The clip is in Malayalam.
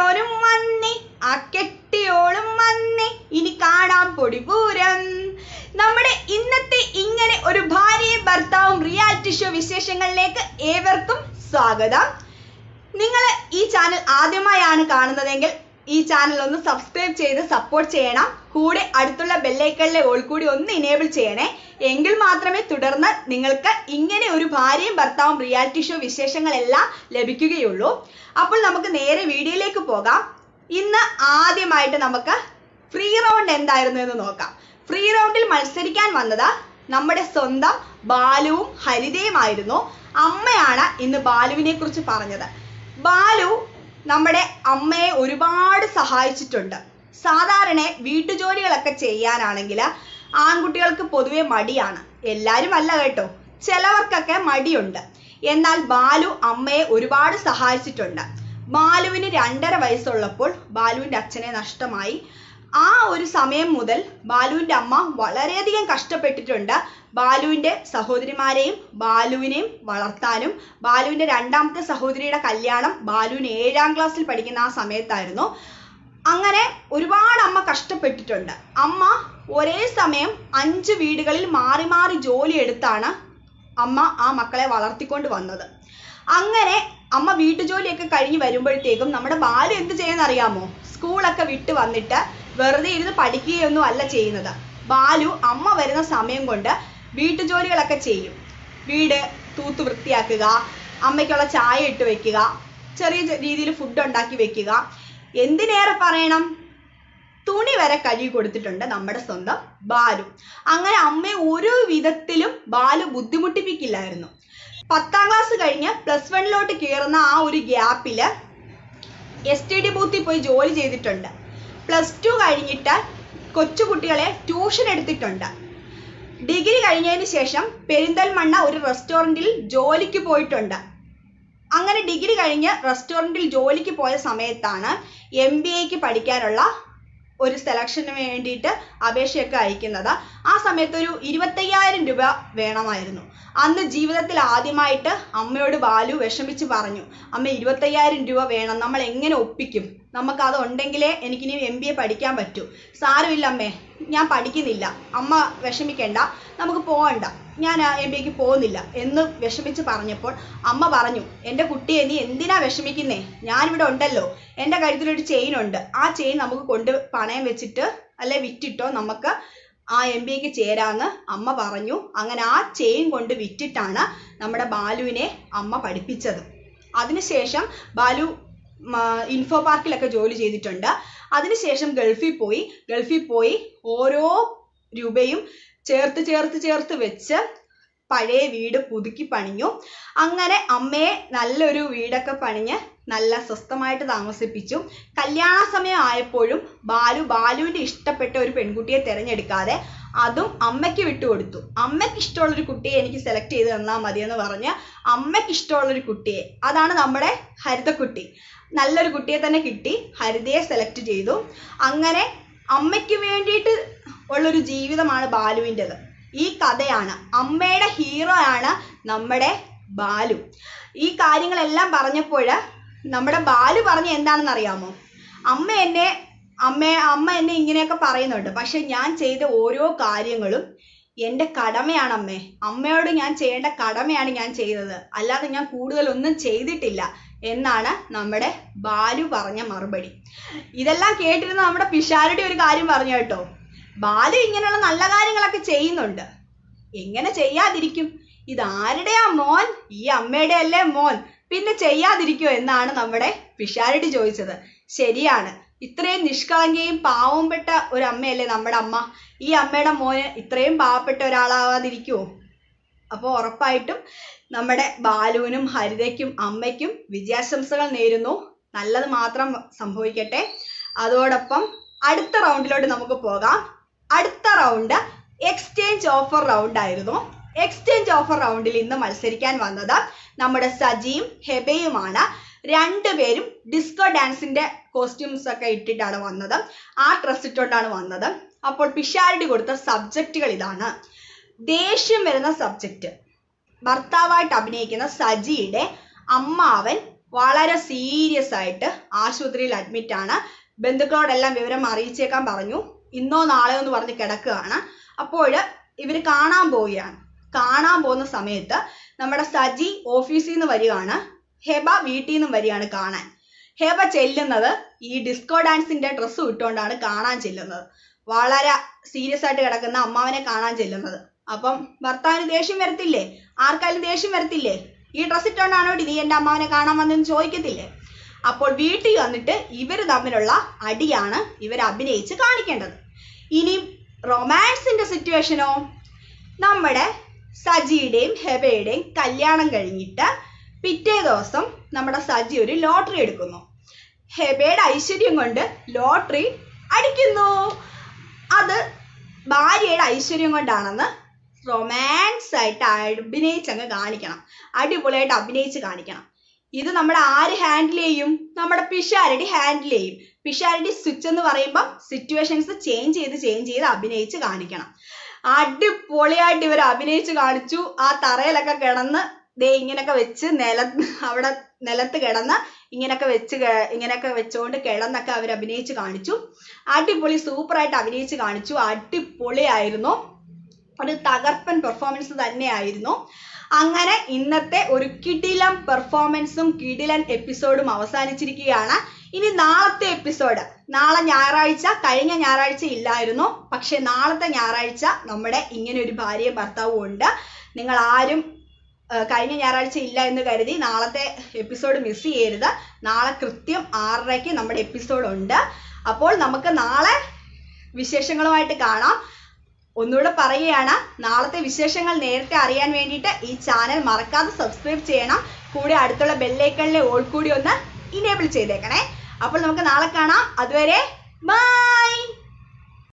കെട്ടിയോനും വന്നേ ആ കെട്ടിയോളും വന്നേ ഇനി കാണാം പൊടിപൂരം നമ്മുടെ ഇന്നത്തെ ഇങ്ങനെ ഒരു ഭാര്യയും ഭർത്താവും റിയാലിറ്റി ഷോ വിശേഷങ്ങളിലേക്ക് ഏവർക്കും സ്വാഗതം നിങ്ങൾ ഈ ചാനൽ ആദ്യമായാണ് കാണുന്നതെങ്കിൽ ഈ ചാനൽ ഒന്ന് സബ്സ്ക്രൈബ് ചെയ്ത് സപ്പോർട്ട് ചെയ്യണം കൂടെ അടുത്തുള്ള ബെല്ലൈക്കണിലെ ഓൾ കൂടി ഒന്ന് ഇനേബിൾ ചെയ്യണേ എങ്കിൽ മാത്രമേ തുടർന്ന് നിങ്ങൾക്ക് ഇങ്ങനെ ഒരു ഭാര്യയും ഭർത്താവും റിയാലിറ്റി ഷോ വിശേഷങ്ങളെല്ലാം ലഭിക്കുകയുള്ളൂ അപ്പോൾ നമുക്ക് നേരെ വീഡിയോയിലേക്ക് പോകാം ഇന്ന് ആദ്യമായിട്ട് നമുക്ക് ഫ്രീ റൗണ്ട് എന്തായിരുന്നു എന്ന് നോക്കാം ഫ്രീ റൗണ്ടിൽ മത്സരിക്കാൻ വന്നത് നമ്മുടെ സ്വന്തം ബാലുവും ഹരിതയുമായിരുന്നു അമ്മയാണ് ഇന്ന് ബാലുവിനെ കുറിച്ച് പറഞ്ഞത് ബാലു നമ്മുടെ അമ്മയെ ഒരുപാട് സഹായിച്ചിട്ടുണ്ട് സാധാരണ വീട്ടുജോലികളൊക്കെ ചെയ്യാനാണെങ്കിൽ ആൺകുട്ടികൾക്ക് പൊതുവെ മടിയാണ് എല്ലാവരും അല്ല കേട്ടോ ചിലവർക്കൊക്കെ മടിയുണ്ട് എന്നാൽ ബാലു അമ്മയെ ഒരുപാട് സഹായിച്ചിട്ടുണ്ട് ബാലുവിന് രണ്ടര വയസ്സുള്ളപ്പോൾ ബാലുവിൻ്റെ അച്ഛനെ നഷ്ടമായി ആ ഒരു സമയം മുതൽ ബാലുവിൻ്റെ അമ്മ വളരെയധികം കഷ്ടപ്പെട്ടിട്ടുണ്ട് ബാലുവിൻ്റെ സഹോദരിമാരെയും ബാലുവിനെയും വളർത്താനും ബാലുവിൻ്റെ രണ്ടാമത്തെ സഹോദരിയുടെ കല്യാണം ബാലുവിന് ഏഴാം ക്ലാസ്സിൽ പഠിക്കുന്ന ആ സമയത്തായിരുന്നു അങ്ങനെ ഒരുപാട് അമ്മ കഷ്ടപ്പെട്ടിട്ടുണ്ട് അമ്മ ഒരേ സമയം അഞ്ച് വീടുകളിൽ മാറി മാറി ജോലി എടുത്താണ് അമ്മ ആ മക്കളെ വളർത്തിക്കൊണ്ട് വന്നത് അങ്ങനെ അമ്മ വീട്ടുജോലിയൊക്കെ കഴിഞ്ഞ് വരുമ്പോഴത്തേക്കും നമ്മുടെ ബാലു എന്ത് ചെയ്യുന്ന അറിയാമോ സ്കൂളൊക്കെ വിട്ട് വന്നിട്ട് വെറുതെ ഇരുന്ന് പഠിക്കുകയൊന്നും അല്ല ചെയ്യുന്നത് ബാലു അമ്മ വരുന്ന സമയം കൊണ്ട് വീട്ടുജോലികളൊക്കെ ചെയ്യും വീട് തൂത്ത് വൃത്തിയാക്കുക അമ്മയ്ക്കുള്ള ചായ ഇട്ട് വെക്കുക ചെറിയ രീതിയിൽ ഫുഡ് ഉണ്ടാക്കി വെക്കുക എന്തിനേറെ പറയണം തുണി വരെ കഴുകി കൊടുത്തിട്ടുണ്ട് നമ്മുടെ സ്വന്തം ബാലു അങ്ങനെ അമ്മയെ ഒരു വിധത്തിലും ബാലു ബുദ്ധിമുട്ടിപ്പിക്കില്ലായിരുന്നു പത്താം ക്ലാസ് കഴിഞ്ഞ് പ്ലസ് വണ്ണിലോട്ട് കയറുന്ന ആ ഒരു ഗ്യാപ്പില് എസ് ടി ഡി ബൂത്തിൽ പോയി ജോലി ചെയ്തിട്ടുണ്ട് പ്ലസ് ടു കഴിഞ്ഞിട്ട് കൊച്ചുകുട്ടികളെ ട്യൂഷൻ എടുത്തിട്ടുണ്ട് ഡിഗ്രി കഴിഞ്ഞതിന് ശേഷം പെരിന്തൽമണ്ണ ഒരു റെസ്റ്റോറൻറ്റിൽ ജോലിക്ക് പോയിട്ടുണ്ട് അങ്ങനെ ഡിഗ്രി കഴിഞ്ഞ് റെസ്റ്റോറൻറ്റിൽ ജോലിക്ക് പോയ സമയത്താണ് എം ബി എക്ക് പഠിക്കാനുള്ള ഒരു സെലക്ഷന് വേണ്ടിയിട്ട് അപേക്ഷയൊക്കെ അയക്കുന്നത് ആ സമയത്ത് ഒരു ഇരുപത്തയ്യായിരം രൂപ വേണമായിരുന്നു അന്ന് ജീവിതത്തിൽ ആദ്യമായിട്ട് അമ്മയോട് ബാലു വിഷമിച്ച് പറഞ്ഞു അമ്മ ഇരുപത്തയ്യായിരം രൂപ വേണം നമ്മൾ എങ്ങനെ ഒപ്പിക്കും നമുക്ക് അത് ഉണ്ടെങ്കിലേ എനിക്കിനി എം ബി എ പഠിക്കാൻ പറ്റൂ സാരമില്ല അമ്മേ ഞാൻ പഠിക്കുന്നില്ല അമ്മ വിഷമിക്കേണ്ട നമുക്ക് പോകണ്ട ഞാൻ എം ബി എക്ക് പോകുന്നില്ല എന്ന് വിഷമിച്ച് പറഞ്ഞപ്പോൾ അമ്മ പറഞ്ഞു എൻ്റെ കുട്ടിയെ നീ എന്തിനാ വിഷമിക്കുന്നേ ഞാനിവിടെ ഉണ്ടല്ലോ എൻ്റെ കഴുത്തിലൊരു ചെയിൻ ഉണ്ട് ആ ചെയിൻ നമുക്ക് കൊണ്ട് പണയം വെച്ചിട്ട് അല്ലെ വിറ്റിട്ടോ നമുക്ക് ആ എം ബി എക്ക് ചേരാന്ന് അമ്മ പറഞ്ഞു അങ്ങനെ ആ ചെയിൻ കൊണ്ട് വിറ്റിട്ടാണ് നമ്മുടെ ബാലുവിനെ അമ്മ പഠിപ്പിച്ചത് അതിനുശേഷം ബാലു ഇൻഫോ പാർക്കിലൊക്കെ ജോലി ചെയ്തിട്ടുണ്ട് അതിനുശേഷം ഗൾഫിൽ പോയി ഗൾഫിൽ പോയി ഓരോ രൂപയും ചേർത്ത് ചേർത്ത് ചേർത്ത് വെച്ച് പഴയ വീട് പുതുക്കി പണിഞ്ഞു അങ്ങനെ അമ്മയെ നല്ലൊരു വീടൊക്കെ പണിഞ്ഞ് നല്ല സ്വസ്ഥമായിട്ട് താമസിപ്പിച്ചു കല്യാണ സമയം ആയപ്പോഴും ബാലു ബാലുവിൻ്റെ ഇഷ്ടപ്പെട്ട ഒരു പെൺകുട്ടിയെ തിരഞ്ഞെടുക്കാതെ അതും അമ്മയ്ക്ക് വിട്ടുകൊടുത്തു അമ്മയ്ക്ക് ഇഷ്ടമുള്ളൊരു കുട്ടിയെ എനിക്ക് സെലക്ട് ചെയ്ത് തന്നാൽ മതി എന്ന് പറഞ്ഞ് അമ്മയ്ക്ക് ഇഷ്ടമുള്ളൊരു കുട്ടിയെ അതാണ് നമ്മുടെ ഹരിതക്കുട്ടി നല്ലൊരു കുട്ടിയെ തന്നെ കിട്ടി ഹരിതയെ സെലക്ട് ചെയ്തു അങ്ങനെ അമ്മയ്ക്ക് വേണ്ടിയിട്ട് ഉള്ളൊരു ജീവിതമാണ് ബാലുവിൻ്റെത് ഈ കഥയാണ് അമ്മയുടെ ഹീറോ ആണ് നമ്മുടെ ബാലു ഈ കാര്യങ്ങളെല്ലാം പറഞ്ഞപ്പോൾ നമ്മുടെ ബാലു പറഞ്ഞ എന്താണെന്ന് അറിയാമോ അമ്മ എന്നെ അമ്മ അമ്മ എന്നെ ഇങ്ങനെയൊക്കെ പറയുന്നുണ്ട് പക്ഷെ ഞാൻ ചെയ്ത ഓരോ കാര്യങ്ങളും എൻ്റെ കടമയാണ് അമ്മേ അമ്മയോട് ഞാൻ ചെയ്യേണ്ട കടമയാണ് ഞാൻ ചെയ്തത് അല്ലാതെ ഞാൻ കൂടുതലൊന്നും ചെയ്തിട്ടില്ല എന്നാണ് നമ്മുടെ ബാലു പറഞ്ഞ മറുപടി ഇതെല്ലാം കേട്ടിരുന്ന നമ്മുടെ പിഷാരുടെ ഒരു കാര്യം പറഞ്ഞു കേട്ടോ ബാലു ഇങ്ങനെയുള്ള നല്ല കാര്യങ്ങളൊക്കെ ചെയ്യുന്നുണ്ട് എങ്ങനെ ചെയ്യാതിരിക്കും ഇതാരുടെയാ മോൻ ഈ അമ്മയുടെ അല്ലേ മോൻ പിന്നെ ചെയ്യാതിരിക്കോ എന്നാണ് നമ്മുടെ പിഷാരടി ചോദിച്ചത് ശരിയാണ് ഇത്രയും നിഷ്കളങ്കയും പാവം പെട്ട ഒരു അമ്മയല്ലേ നമ്മുടെ അമ്മ ഈ അമ്മയുടെ മോന് ഇത്രയും പാവപ്പെട്ട ഒരാളാവാതിരിക്കുമോ അപ്പോൾ ഉറപ്പായിട്ടും നമ്മുടെ ബാലുവിനും ഹരിതയ്ക്കും അമ്മയ്ക്കും വിജയാശംസകൾ നേരുന്നു നല്ലത് മാത്രം സംഭവിക്കട്ടെ അതോടൊപ്പം അടുത്ത റൗണ്ടിലോട്ട് നമുക്ക് പോകാം അടുത്ത റൗണ്ട് എക്സ്ചേഞ്ച് ഓഫർ റൗണ്ട് ആയിരുന്നു എക്സ്ചേഞ്ച് ഓഫർ റൗണ്ടിൽ ഇന്ന് മത്സരിക്കാൻ വന്നത് നമ്മുടെ സജിയും ഹെബയുമാണ് രണ്ടുപേരും ഡിസ്കോ ഡാൻസിന്റെ കോസ്റ്റ്യൂംസ് ഒക്കെ ഇട്ടിട്ടാണ് വന്നത് ആ ഡ്രസ് ഇട്ടുകൊണ്ടാണ് വന്നത് അപ്പോൾ പിഷാരടി കൊടുത്ത സബ്ജക്റ്റുകൾ ഇതാണ് ദേഷ്യം വരുന്ന സബ്ജക്റ്റ് ഭർത്താവായിട്ട് അഭിനയിക്കുന്ന സജിയുടെ അമ്മാവൻ വളരെ സീരിയസ് ആയിട്ട് ആശുപത്രിയിൽ അഡ്മിറ്റ് ആണ് ബന്ധുക്കളോടെല്ലാം വിവരം അറിയിച്ചേക്കാൻ പറഞ്ഞു ഇന്നോ നാളെയോ എന്ന് പറഞ്ഞ് കിടക്കുകയാണ് അപ്പോൾ ഇവർ കാണാൻ പോവുകയാണ് കാണാൻ പോകുന്ന സമയത്ത് നമ്മുടെ സജി ഓഫീസിൽ നിന്ന് വരികയാണ് ഹെബ വീട്ടിൽ നിന്നും വരികയാണ് കാണാൻ ഹെബ ചെല്ലുന്നത് ഈ ഡിസ്കോ ഡാൻസിന്റെ ഡ്രസ്സ് ഇട്ടുകൊണ്ടാണ് കാണാൻ ചെല്ലുന്നത് വളരെ സീരിയസ് ആയിട്ട് കിടക്കുന്ന അമ്മാവനെ കാണാൻ ചെല്ലുന്നത് അപ്പം ഭർത്താവിന് ദേഷ്യം വരത്തില്ലേ ആർക്കായാലും ദേഷ്യം വരത്തില്ലേ ഈ ഡ്രസ്സ് ഇട്ടുകൊണ്ടാണോ നീ എന്റെ അമ്മാവനെ കാണാൻ വന്നെന്ന് ചോദിക്കത്തില്ലേ അപ്പോൾ വീട്ടിൽ വന്നിട്ട് ഇവർ തമ്മിലുള്ള അടിയാണ് ഇവർ അഭിനയിച്ച് കാണിക്കേണ്ടത് ഇനി റൊമാൻസിന്റെ സിറ്റുവേഷനോ നമ്മുടെ സജിയുടെയും ഹെബയുടെയും കല്യാണം കഴിഞ്ഞിട്ട് പിറ്റേ ദിവസം നമ്മുടെ സജി ഒരു ലോട്ടറി എടുക്കുന്നു ഹെബയുടെ ഐശ്വര്യം കൊണ്ട് ലോട്ടറി അടിക്കുന്നു അത് ഭാര്യയുടെ ഐശ്വര്യം കൊണ്ടാണെന്ന് റൊമാൻസ് ആയിട്ട് അഭിനയിച്ചങ്ങ് കാണിക്കണം അടിപൊളിയായിട്ട് അഭിനയിച്ച് കാണിക്കണം ഇത് നമ്മൾ ആര് ഹാൻഡിൽ ചെയ്യും നമ്മുടെ പിഷാരടി ഹാൻഡിൽ ചെയ്യും പിഷാരടി സ്വിച്ച് എന്ന് പറയുമ്പോൾ സിറ്റുവേഷൻസ് ചേഞ്ച് ചെയ്ത് ചേഞ്ച് ചെയ്ത് അഭിനയിച്ച് കാണിക്കണം അടിപൊളിയായിട്ട് ഇവർ അഭിനയിച്ച് കാണിച്ചു ആ തറയിലൊക്കെ കിടന്ന് ദേ ഇങ്ങനൊക്കെ വെച്ച് നില അവിടെ നിലത്ത് കിടന്ന് ഇങ്ങനൊക്കെ വെച്ച് കെ- ഇങ്ങനൊക്കെ വെച്ചുകൊണ്ട് കിടന്നൊക്കെ അവർ അഭിനയിച്ച് കാണിച്ചു അടിപൊളി സൂപ്പറായിട്ട് അഭിനയിച്ച് കാണിച്ചു അടിപൊളിയായിരുന്നു ഒരു തകർപ്പൻ പെർഫോമൻസ് തന്നെയായിരുന്നു അങ്ങനെ ഇന്നത്തെ ഒരു കിടിലം പെർഫോമൻസും കിടിലൻ എപ്പിസോഡും അവസാനിച്ചിരിക്കുകയാണ് ഇനി നാളത്തെ എപ്പിസോഡ് നാളെ ഞായറാഴ്ച കഴിഞ്ഞ ഞായറാഴ്ച ഇല്ലായിരുന്നു പക്ഷെ നാളത്തെ ഞായറാഴ്ച നമ്മുടെ ഇങ്ങനെ ഒരു ഭാര്യയും ഭർത്താവും ഉണ്ട് നിങ്ങൾ ആരും ആ, കഴിഞ്ഞ ഞായറാഴ്ച ഇല്ല എന്ന് കരുതി നാളത്തെ എപ്പിസോഡ് മിസ് ചെയ്യരുത് നാളെ കൃത്യം ആറരയ്ക്ക് നമ്മുടെ എപ്പിസോഡ് ഉണ്ട് അപ്പോൾ നമുക്ക് നാളെ വിശേഷങ്ങളുമായിട്ട് കാണാം ഒന്നുകൂടെ പറയുകയാണ് നാളത്തെ വിശേഷങ്ങൾ നേരത്തെ അറിയാൻ വേണ്ടിയിട്ട് ഈ ചാനൽ മറക്കാതെ സബ്സ്ക്രൈബ് ചെയ്യണം കൂടെ അടുത്തുള്ള ബെല്ലൈക്കണിലെ ഓൾ കൂടി ഒന്ന് ഇനേബിൾ ചെയ്തേക്കണേ അപ്പോൾ നമുക്ക് നാളെ കാണാം അതുവരെ ബൈ